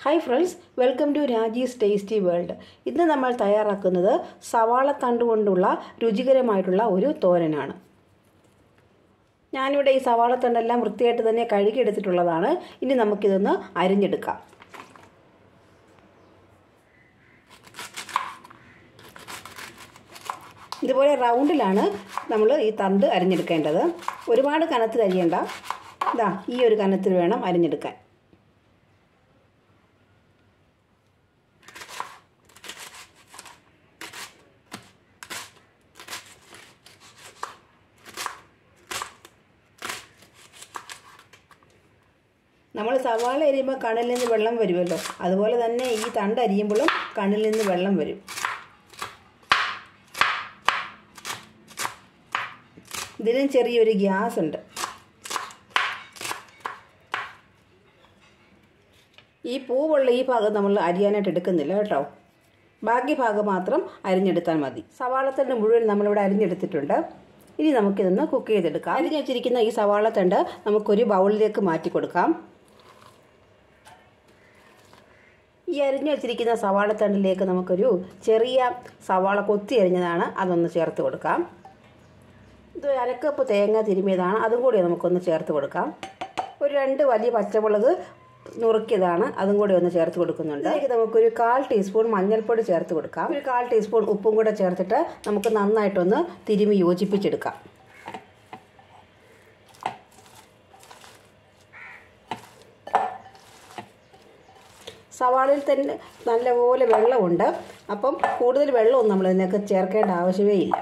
hi friends welcome to Raji's tasty world ഇന്ന് നമ്മൾ തയ്യാറാക്കുന്നത് സവാള തണ്ട് കൊണ്ടുള്ള രുചികരമായിട്ടുള്ള ഒരു തോരനാണ് ഞാനിവിടെ ഈ സവാള തണ്ടെല്ലാം വൃത്തിയായിട്ട് തന്നെ കഴുകിയെടുത്തിട്ടുള്ളതാണ് ഇനി നമുക്കിതൊന്ന് അരിഞ്ഞെടുക്കാം ഇതുപോലെ റൗണ്ടിലാണ് നമ്മൾ ഈ തണ്ട് അരിഞ്ഞെടുക്കേണ്ടത് ഒരുപാട് കനത്തിൽ അരിയണ്ട ഇതാ ഈ ഒരു കനത്തിൽ വേണം അരിഞ്ഞെടുക്കാൻ നമ്മൾ സവാള അരിയുമ്പോൾ കണ്ണിൽ നിന്ന് വെള്ളം വരുമല്ലോ അതുപോലെ തന്നെ ഈ തണ്ട് അരിയുമ്പോഴും കണ്ണിൽ നിന്ന് വെള്ളം വരും ഇതിനും ചെറിയൊരു ഗ്യാസ് ഉണ്ട് ഈ പൂവുള്ള ഈ ഭാഗം നമ്മൾ അരിയാനായിട്ട് എടുക്കുന്നില്ല കേട്ടോ ബാക്കി ഭാഗം മാത്രം അരിഞ്ഞെടുത്താൽ മതി സവാളത്തണ്ട് മുഴുവൻ നമ്മളിവിടെ അരിഞ്ഞെടുത്തിട്ടുണ്ട് ഇനി നമുക്കിതൊന്ന് കുക്ക് ചെയ്തെടുക്കാം അരിഞ്ഞ് വെച്ചിരിക്കുന്ന ഈ സവാളത്തണ്ട് നമുക്കൊരു ബൗളിലേക്ക് മാറ്റി കൊടുക്കാം ഈ അരിഞ്ഞു വെച്ചിരിക്കുന്ന സവാളത്തണ്ടിലേക്ക് നമുക്കൊരു ചെറിയ സവാള കൊത്തി അരിഞ്ഞതാണ് അതൊന്ന് ചേർത്ത് കൊടുക്കാം ഇത് അരക്കപ്പ് തേങ്ങ തിരുമിയതാണ് അതും കൂടി നമുക്കൊന്ന് ചേർത്ത് കൊടുക്കാം ഒരു രണ്ട് വലിയ പച്ചമുളക് നുറുക്കിയതാണ് അതും കൂടി ഒന്ന് ചേർത്ത് കൊടുക്കുന്നുണ്ട് ഇതിലേക്ക് നമുക്കൊരു കാൽ ടീസ്പൂൺ മഞ്ഞൾപ്പൊടി ചേർത്ത് കൊടുക്കാം ഒരു കാൽ ടീസ്പൂൺ ഉപ്പും കൂടെ ചേർത്തിട്ട് നമുക്ക് നന്നായിട്ടൊന്ന് തിരുമി യോജിപ്പിച്ചെടുക്കാം സവാളയിൽ തന്നെ നല്ലപോലെ വെള്ളമുണ്ട് അപ്പം കൂടുതൽ വെള്ളമൊന്നും നമ്മൾ ഇതിനൊക്കെ ചേർക്കേണ്ട ആവശ്യമേ ഇല്ല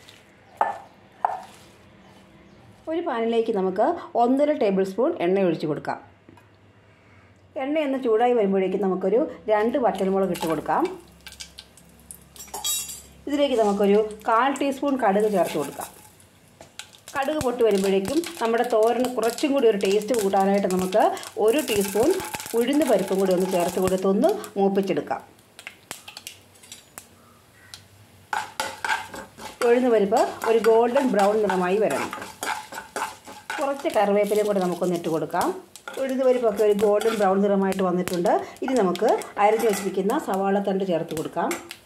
ഒരു പാനിലേക്ക് നമുക്ക് ഒന്നര ടേബിൾ സ്പൂൺ എണ്ണ ഒഴിച്ച് കൊടുക്കാം എണ്ണ ഒന്ന് ചൂടായി വരുമ്പോഴേക്കും നമുക്കൊരു രണ്ട് വറ്റൽമുളക് ഇട്ട് കൊടുക്കാം ഇതിലേക്ക് നമുക്കൊരു കാൽ ടീസ്പൂൺ കടുക് ചേർത്ത് കൊടുക്കാം കടുക് പൊട്ടി വരുമ്പോഴേക്കും നമ്മുടെ തോരന് കുറച്ചും കൂടി ഒരു ടേസ്റ്റ് കൂട്ടാനായിട്ട് നമുക്ക് ഒരു ടീസ്പൂൺ ഉഴുന്ന് പരിപ്പും കൂടി ഒന്ന് ചേർത്ത് കൊടുത്തൊന്ന് മൂപ്പിച്ചെടുക്കാം ഉഴുന്ന് പരിപ്പ് ഒരു ഗോൾഡൻ ബ്രൗൺ നിറമായി വരണം കുറച്ച് കറിവേപ്പിലയും കൂടെ നമുക്കൊന്ന് ഇട്ട് കൊടുക്കാം ഉഴുത് പരിപ്പൊക്കെ ഒരു ഗോൾഡൻ ബ്രൗൺ നിറമായിട്ട് വന്നിട്ടുണ്ട് ഇനി നമുക്ക് അരിഞ്ഞ് വെച്ചിരിക്കുന്ന സവാള തണ്ട് ചേർത്ത് കൊടുക്കാം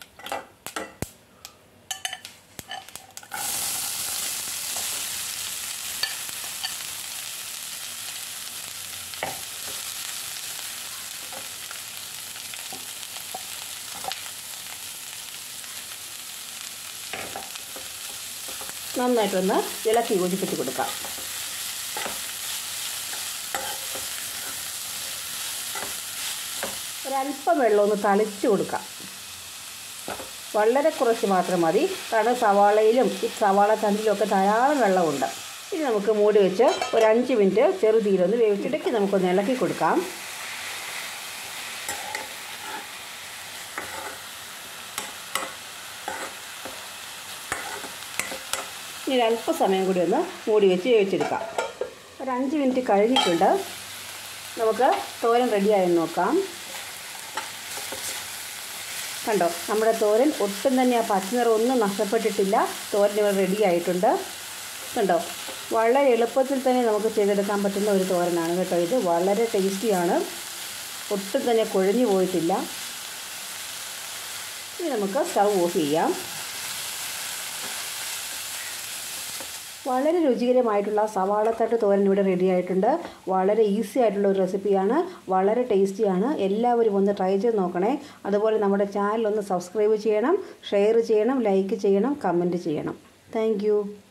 നന്നായിട്ടൊന്ന് ഇളക്കി യോജിപ്പിച്ച് കൊടുക്കാം ഒരല്പം വെള്ളം ഒന്ന് തളിച്ച് കൊടുക്കാം വളരെ കുറച്ച് മാത്രം മതി കാരണം സവാളയിലും ഈ സവാള തണ്ടിലും ഒക്കെ ധാരാളം വെള്ളമുണ്ട് ഇനി നമുക്ക് മൂടി വെച്ച് ഒരു അഞ്ച് മിനിറ്റ് ചെറുതീരൊന്ന് വേവിച്ചിടയ്ക്ക് നമുക്കൊന്ന് ഇളക്കി കൊടുക്കാം ഇനി അല്പസമയം കൂടി ഒന്ന് മൂടി വെച്ച് വേവിച്ചെടുക്കാം ഒരു അഞ്ച് മിനിറ്റ് കഴിഞ്ഞിട്ടുണ്ട് നമുക്ക് തോരൻ റെഡിയായെന്ന് നോക്കാം കണ്ടോ നമ്മുടെ തോരൻ ഒട്ടും തന്നെ ആ പച്ചനിറം ഒന്നും നഷ്ടപ്പെട്ടിട്ടില്ല തോരൻ ഇവിടെ റെഡി ആയിട്ടുണ്ട് കണ്ടോ വളരെ എളുപ്പത്തിൽ തന്നെ നമുക്ക് ചെയ്തെടുക്കാൻ പറ്റുന്ന ഒരു തോരനാണ് കേട്ടോ ഇത് വളരെ ടേസ്റ്റിയാണ് ഒട്ടും തന്നെ കുഴഞ്ഞു പോയിട്ടില്ല ഇനി നമുക്ക് സ്റ്റൗ ഓഫ് ചെയ്യാം വളരെ രുചികരമായിട്ടുള്ള സവാളത്തട്ട് തോരൻ ഇവിടെ റെഡി ആയിട്ടുണ്ട് വളരെ ഈസി ആയിട്ടുള്ള ഒരു റെസിപ്പിയാണ് വളരെ ടേസ്റ്റിയാണ് എല്ലാവരും ഒന്ന് ട്രൈ ചെയ്ത് നോക്കണേ അതുപോലെ നമ്മുടെ ചാനൽ ഒന്ന് സബ്സ്ക്രൈബ് ചെയ്യണം ഷെയർ ചെയ്യണം ലൈക്ക് ചെയ്യണം കമൻറ്റ് ചെയ്യണം താങ്ക്